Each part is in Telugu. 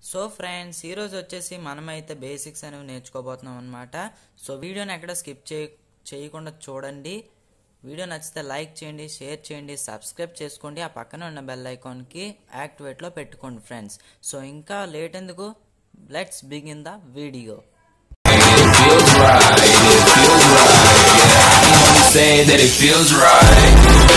సో ఫ్రెండ్స్ ఈరోజు వచ్చేసి మనమైతే బేసిక్స్ అనేవి నేర్చుకోబోతున్నాం అనమాట సో వీడియోని ఎక్కడ స్కిప్ చేయ చేయకుండా చూడండి వీడియో నచ్చితే లైక్ చేయండి షేర్ చేయండి సబ్స్క్రైబ్ చేసుకోండి ఆ పక్కన ఉన్న బెల్ ఐకాన్కి యాక్టివేట్లో పెట్టుకోండి ఫ్రెండ్స్ సో ఇంకా లేట్ ఎందుకు let's begin the video say that it feels right.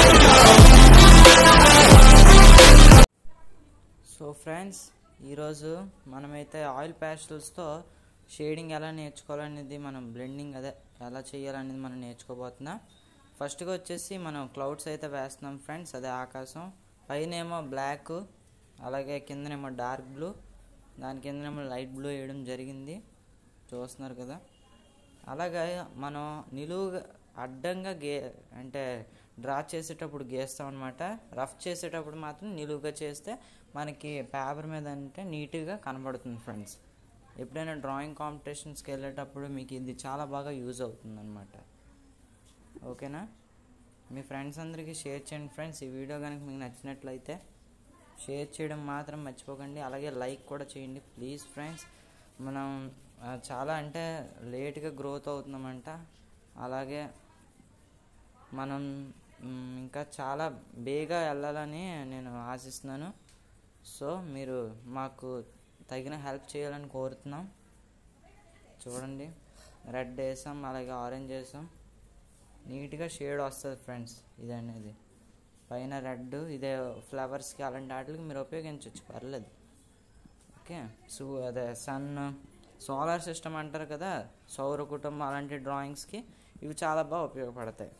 So friends ఈరోజు మనమైతే ఆయిల్ ప్యాస్టల్స్తో షేడింగ్ ఎలా నేర్చుకోవాలనేది మనం బ్లెండింగ్ అదే ఎలా చేయాలనేది మనం నేర్చుకోబోతున్నాం ఫస్ట్గా వచ్చేసి మనం క్లౌడ్స్ అయితే వేస్తున్నాం ఫ్రెండ్స్ అదే ఆకాశం పైనేమో బ్లాక్ అలాగే కిందనేమో డార్క్ బ్లూ దాని కిందనేమో లైట్ బ్లూ వేయడం జరిగింది చూస్తున్నారు కదా అలాగే మనం నిలువుగా అడ్డంగా గే అంటే డ్రా చేసేటప్పుడు గీస్తాం అనమాట రఫ్ చేసేటప్పుడు మాత్రం నిలువుగా చేస్తే మనకి పేపర్ మీద అంటే నీట్గా కనబడుతుంది ఫ్రెండ్స్ ఎప్పుడైనా డ్రాయింగ్ కాంపిటీషన్స్కి వెళ్ళేటప్పుడు మీకు ఇది చాలా బాగా యూజ్ అవుతుంది అనమాట ఓకేనా మీ ఫ్రెండ్స్ అందరికీ షేర్ చేయండి ఫ్రెండ్స్ ఈ వీడియో కనుక మీకు నచ్చినట్లయితే షేర్ చేయడం మాత్రం మర్చిపోకండి అలాగే లైక్ కూడా చేయండి ప్లీజ్ ఫ్రెండ్స్ మనం ఆ, చాలా అంటే లేట్గా గ్రోత్ అవుతున్నామంట అలాగే మనం మ్, ఇంకా చాలా బేగా వెళ్ళాలని నేను ఆశిస్తున్నాను సో మీరు మాకు తగిన హెల్ప్ చేయాలని కోరుతున్నాం చూడండి రెడ్ వేసాం అలాగే ఆరెంజ్ వేసాం నీట్గా షేడ్ వస్తుంది ఫ్రెండ్స్ ఇది అనేది పైన రెడ్ ఇదే ఫ్లవర్స్కి అలాంటి వాటికి మీరు ఉపయోగించవచ్చు పర్లేదు ఓకే సో అదే సన్ సోలార్ సిస్టమ్ అంటారు కదా సౌర కుటుంబం అలాంటి డ్రాయింగ్స్కి ఇవి చాలా బాగా ఉపయోగపడతాయి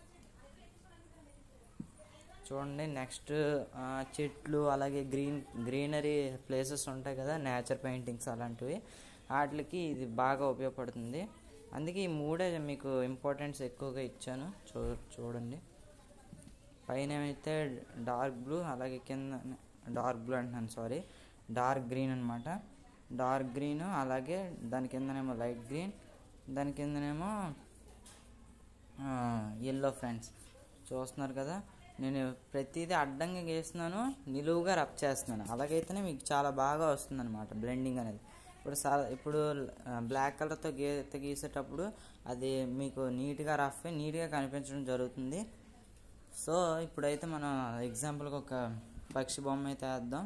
చూడండి నెక్స్ట్ చెట్లు అలాగే గ్రీన్ గ్రీనరీ ప్లేసెస్ ఉంటాయి కదా నేచర్ పెయింటింగ్స్ అలాంటివి వాటికి ఇది బాగా ఉపయోగపడుతుంది అందుకే ఈ మూడే మీకు ఇంపార్టెన్స్ ఎక్కువగా ఇచ్చాను చూ చూడండి పైన అయితే డార్క్ బ్లూ అలాగే కింద డార్క్ బ్లూ అంటున్నాను సారీ డార్క్ గ్రీన్ అనమాట డార్క్ గ్రీన్ అలాగే దాని కిందనేమో లైట్ గ్రీన్ దాని కిందనేమో ఎల్లో ఫ్రెండ్స్ చూస్తున్నారు కదా నేను ప్రతిదీ అడ్డంగా గీస్తున్నాను నిలువుగా రబ్ చేస్తున్నాను అలాగైతేనే మీకు చాలా బాగా వస్తుంది అనమాట బ్లెండింగ్ అనేది ఇప్పుడు సా ఇప్పుడు బ్లాక్ కలర్తో గీత గీసేటప్పుడు అది మీకు నీట్గా రఫ్ అయి నీట్గా కనిపించడం జరుగుతుంది సో ఇప్పుడైతే మనం ఎగ్జాంపుల్కి ఒక పక్షి బొమ్మ అయితే వేద్దాం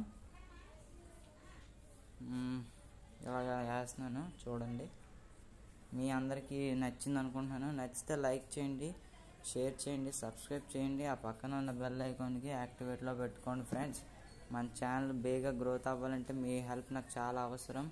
మ్మ్, ఇలాగా వేస్తున్నాను చూడండి మీ అందరికీ నచ్చింది అనుకుంటున్నాను నచ్చితే లైక్ చేయండి షేర్ చేయండి సబ్స్క్రైబ్ చేయండి ఆ పక్కన ఉన్న బెల్ ఐకాన్కి యాక్టివేట్లో పెట్టుకోండి ఫ్రెండ్స్ మన ఛానల్ బేగా గ్రోత్ అవ్వాలంటే మీ హెల్ప్ నాకు చాలా అవసరం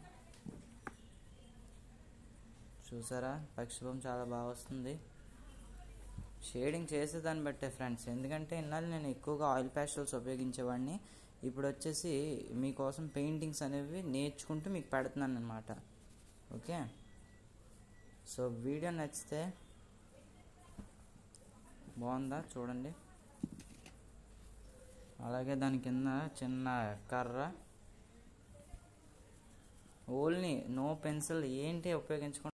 చూసారా పక్షిభం చాలా బాగా వస్తుంది షేడింగ్ చేసేదాన్ని బట్టే ఫ్రెండ్స్ ఎందుకంటే ఇన్నాళ్ళు నేను ఎక్కువగా ఆయిల్ ప్యాస్టల్స్ ఉపయోగించేవాడిని ఇప్పుడు వచ్చేసి మీకోసం పెయింటింగ్స్ అనేవి నేర్చుకుంటూ మీకు పెడుతున్నాను అనమాట ఓకే సో వీడియో నచ్చితే బాగుందా చూడండి అలాగే దాని కింద చిన్న కర్ర ఓన్లీ నో పెన్సిల్ ఏంటి ఉపయోగించకుండా